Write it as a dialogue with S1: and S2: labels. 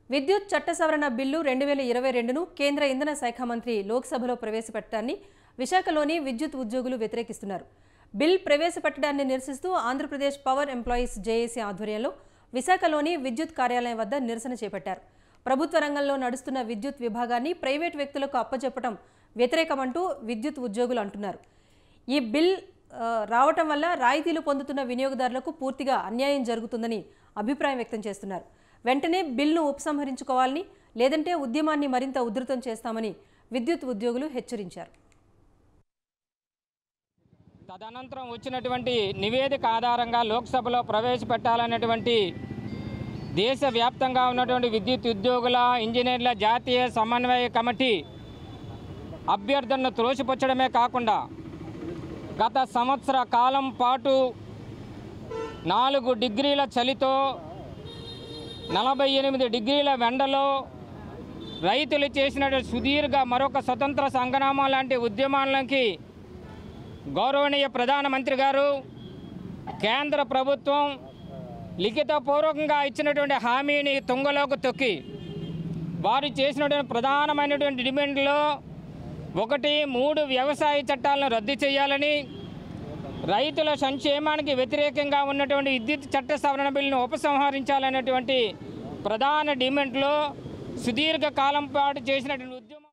S1: విద్యుత్ చట్ట సవరణ బిల్లు రెండు వేల ఇరవై రెండును కేంద్ర ఇంధన శాఖ మంత్రి లోక్సభలో ప్రవేశపెట్టడాన్ని విశాఖలోని విద్యుత్ ఉద్యోగులు వ్యతిరేకిస్తున్నారు బిల్ ప్రవేశపెట్టడాన్ని నిరసిస్తూ ఆంధ్రప్రదేశ్ పవర్ ఎంప్లాయీస్ జేఏసీ ఆధ్వర్యంలో విశాఖలోని విద్యుత్ కార్యాలయం వద్ద నిరసన చేపట్టారు ప్రభుత్వ రంగంలో నడుస్తున్న విద్యుత్ విభాగాన్ని ప్రైవేట్ వ్యక్తులకు అప్పచెప్పడం వ్యతిరేకమంటూ విద్యుత్ ఉద్యోగులు అంటున్నారు ఈ బిల్ ఆ, రావటం వల్ల రాయితీలు పొందుతున్న వినియోగదారులకు పూర్తిగా అన్యాయం జరుగుతుందని అభిప్రాయం వ్యక్తం చేస్తున్నారు వెంటనే బిల్ను ఉపసంహరించుకోవాలని లేదంటే ఉద్యమాన్ని మరింత ఉధృతం చేస్తామని విద్యుత్ ఉద్యోగులు హెచ్చరించారు
S2: తదనంతరం వచ్చినటువంటి నివేదిక ఆధారంగా లోక్సభలో ప్రవేశపెట్టాలనేటువంటి దేశవ్యాప్తంగా ఉన్నటువంటి విద్యుత్ ఉద్యోగుల ఇంజనీర్ల జాతీయ సమన్వయ కమిటీ అభ్యర్థనను త్రోసిపుచ్చడమే కాకుండా గత సంవత్సర కాలం పాటు నాలుగు డిగ్రీల చలితో నలభై ఎనిమిది డిగ్రీల వెండలో రైతులు చేసిన సుదీర్ఘ మరొక స్వతంత్ర సంగ్రామం లాంటి ఉద్యమాలకి గౌరవనీయ ప్రధానమంత్రి గారు కేంద్ర ప్రభుత్వం లిఖితపూర్వకంగా ఇచ్చినటువంటి హామీని తుంగలోకి తొక్కి వారు చేసినటువంటి ప్రధానమైనటువంటి డిమాండ్లో ఒకటి మూడు వ్యవసాయ చట్టాలను రద్దు చేయాలని రైతుల సంక్షేమానికి వ్యతిరేకంగా ఉన్నటువంటి విద్యుత్ చట్ట సవరణ బిల్లును ఉపసంహరించాలనేటువంటి ప్రధాన డిమాండ్లో సుదీర్ఘ కాలం పాటు చేసినటువంటి ఉద్యమం